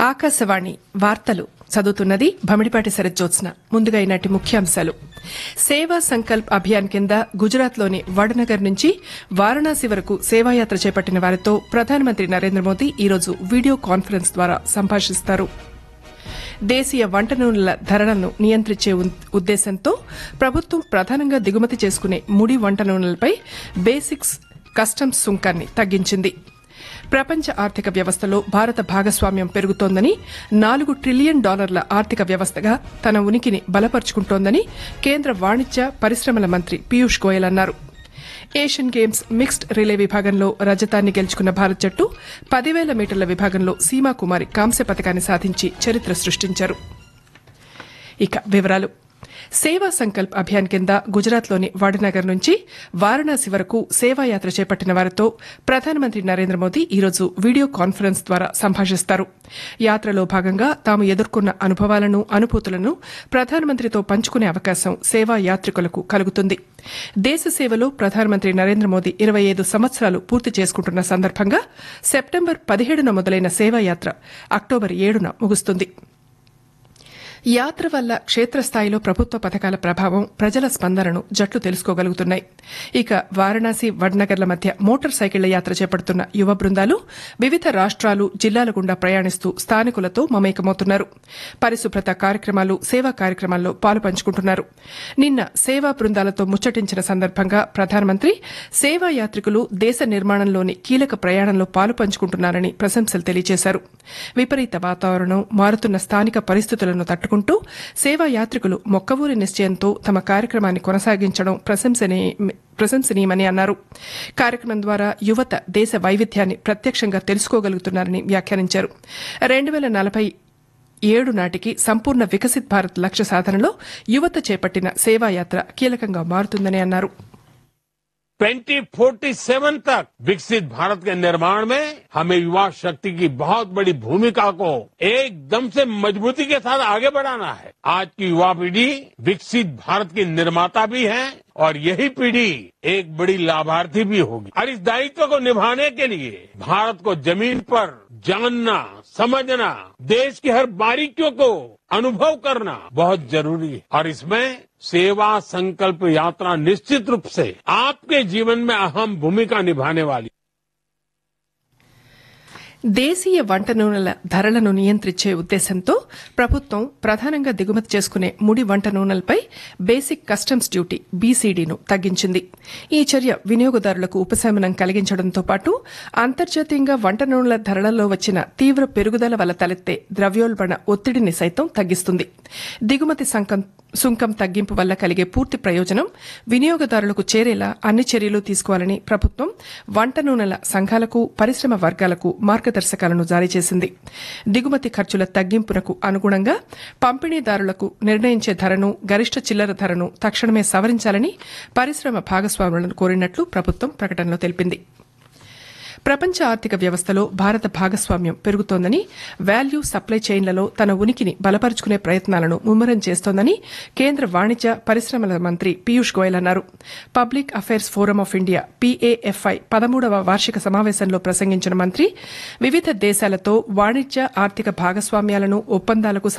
ఆకాశవాణి వార్తలు చదువుతున్నది భమిడిపాటి శరజ్జోత్స్న ముందుగా ఈనాటి ముఖ్యాంశాలు సేవా సంకల్ప్ అభియాన్ కింద గుజరాత్లోని వడనగర్ నుంచి వారణాసి వరకు సేవాయాత్ర చేపట్టిన వారితో ప్రధానమంత్రి నరేంద్ర మోదీ ఈరోజు వీడియో కాన్ఫరెన్స్ ద్వారా సంభాషిస్తారు దేశీయ వంట నూనెల ధరలను నియంత్రించే ఉన్- ఉద్దేశంతో ప్రభుత్వం ప్రధానంగా దిగుమతి చేసుకునే ముడి వంట నూనెలపై బేసిక్స్ కస్టమ్స్ సుంకాన్ని తగ్గించింది ప్రపంచ ఆర్థిక వ్యవస్థలో భారత భాగస్వామ్యం పెరుగుతోందని నాలుగు ట్రిలియన్ డాలర్ల ఆర్థిక వ్యవస్థగా తన ఉనికిని బలపరుచుకుంటోందని కేంద్ర వాణిజ్య పరిశ్రమల మంత్రి పీయూష్ గోయల్ అన్నారు ఏషియన్ గేమ్స్ మిక్స్డ్ రిలే విభాగంలో రజతాన్ని గెలుచుకున్న భారత్ జట్టు పదివేల మీటర్ల విభాగంలో సీమా కుమారి కాంస్య పథకాన్ని సాధించి చరిత్ర సృష్టించారు ఇక వివరాలు సేవా సంకల్ప్ అభియాన్ కింద గుజరాత్లోని వడనగర్ నుంచి వారణాసి వరకు సేవాయాత్ర చేపట్టిన వారితో ప్రధానమంత్రి నరేంద్ర మోదీ ఈరోజు వీడియో కాన్ఫరెన్స్ ద్వారా సంభాషిస్తారు యాత్రలో భాగంగా తాము ఎదుర్కొన్న అనుభవాలను అనుభూతులను ప్రధానమంత్రితో పంచుకునే అవకాశం సేవా యాత్రికులకు కలుగుతుంది దేశ సేవలో ప్రధానమంత్రి నరేంద్ర మోదీ ఇరవై ఐదు సంవత్సరాలు పూర్తి చేసుకుంటున్న సందర్భంగా సెప్టెంబర్ పదిహేడున మొదలైన సేవాయాత్ర అక్టోబర్ ఏడున ముగుస్తుంది యాత్ర వల్ల క్షేత్రస్థాయిలో ప్రభుత్వ పథకాల ప్రభావం ప్రజల స్పందనను జట్లు తెలుసుకోగలుగుతున్నాయి ఇక వారణాసి వడ్నగర్ల మధ్య మోటార్ సైకిళ్ల యాత్ర చేపడుతున్న యువ బృందాలు వివిధ రాష్ట్రాలు జిల్లాల గుండా ప్రయాణిస్తూ స్థానికులతో మమేకమవుతున్నారు పరిశుభ్రత కార్యక్రమాలు సేవా కార్యక్రమాల్లో పాలు పంచుకుంటున్నారు నిన్న సేవా బృందాలతో ముచ్చటించిన సందర్భంగా ప్రధానమంత్రి సేవా యాత్రికులు దేశ నిర్మాణంలోని కీలక ప్రయాణంలో పాలు పంచుకుంటున్నారని ప్రశంసలు తెలియజేశారు విపరీత వాతావరణం మారుతున్న స్థానిక పరిస్థితులను తట్టుకుంటూ సేవా యాత్రికులు మొక్కవూరి నిశ్చయంతో తమ కార్యక్రమాన్ని కొనసాగించడం ప్రశంసనీయ ప్రశంసనీయమని అన్నారు కార్యక్రమం ద్వారా యువత దేశ వైవిధ్యాన్ని ప్రత్యక్షంగా తెలుసుకోగలుగుతున్నారని వ్యాఖ్యానించారు రెండు వేల నలభై ఏడు నాటికి సంపూర్ణ వికసిత్ భారత్ లక్ష్య సాధనలో యువత చేపట్టిన సేవాయాత్ర కీలకంగా మారుతుందని అన్నారు 2047 तक विकसित भारत के निर्माण में हमें युवा शक्ति की बहुत बड़ी भूमिका को एकदम से मजबूती के साथ आगे बढ़ाना है आज की युवा पीढ़ी विकसित भारत की निर्माता भी है और यही पीढ़ी एक बड़ी लाभार्थी भी होगी और इस दायित्व को निभाने के लिए भारत को जमीन पर जानना समझना देश की हर बारीकियों को अनुभव करना बहुत जरूरी है और इसमें सेवा संकल्प यात्रा निश्चित रूप से आपके जीवन में अहम भूमिका निभाने वाली దేశీయ వంట నూనెల ధరలను నియంత్రించే ఉద్దేశంతో ప్రభుత్వం ప్రధానంగా దిగుమతి చేసుకునే ముడి వంట నూనెలపై బేసిక్ కస్టమ్స్ డ్యూటీ బీసీడీను తగ్గించింది ఈ చర్య వినియోగదారులకు ఉపశమనం కలిగించడంతో పాటు అంతర్జాతీయంగా వంట నూనెల ధరలలో వచ్చిన తీవ్ర పెరుగుదల వల్ల తలెత్తే ద్రవ్యోల్బణ ఒత్తిడిని సైతం తగ్గిస్తుంది దిగుమతి సంకం సుంకం తగ్గింపు వల్ల కలిగే పూర్తి ప్రయోజనం వినియోగదారులకు చేరేలా అన్ని చర్యలు తీసుకోవాలని ప్రభుత్వం వంట నూనెల సంఘాలకు పరిశ్రమ వర్గాలకు మార్గదర్శకాలను జారీ చేసింది దిగుమతి ఖర్చుల తగ్గింపునకు అనుగుణంగా పంపిణీదారులకు నిర్ణయించే ధరను గరిష్ట చిల్లర ధరను తక్షణమే సవరించాలని పరిశ్రమ భాగస్వాములను కోరినట్లు ప్రభుత్వం ప్రకటనలో తెలిపింది ప్రపంచ ఆర్థిక వ్యవస్థలో భారత భాగస్వామ్యం పెరుగుతోందని వాల్యూ సప్లై చైన్లలో తన ఉనికిని బలపరుచుకునే ప్రయత్నాలను ముమ్మరం చేస్తోందని కేంద్ర వాణిజ్య పరిశ్రమల మంత్రి పీయూష్ గోయల్ అన్నారు public affairs forum of India PAFI పదమూడవ వార్షిక సమావేశంలో ప్రసంగించిన మంత్రి వివిధ దేశాలతో వాణిజ్య ఆర్థిక భాగస్వామ్యాలను ఒప్పందాలకు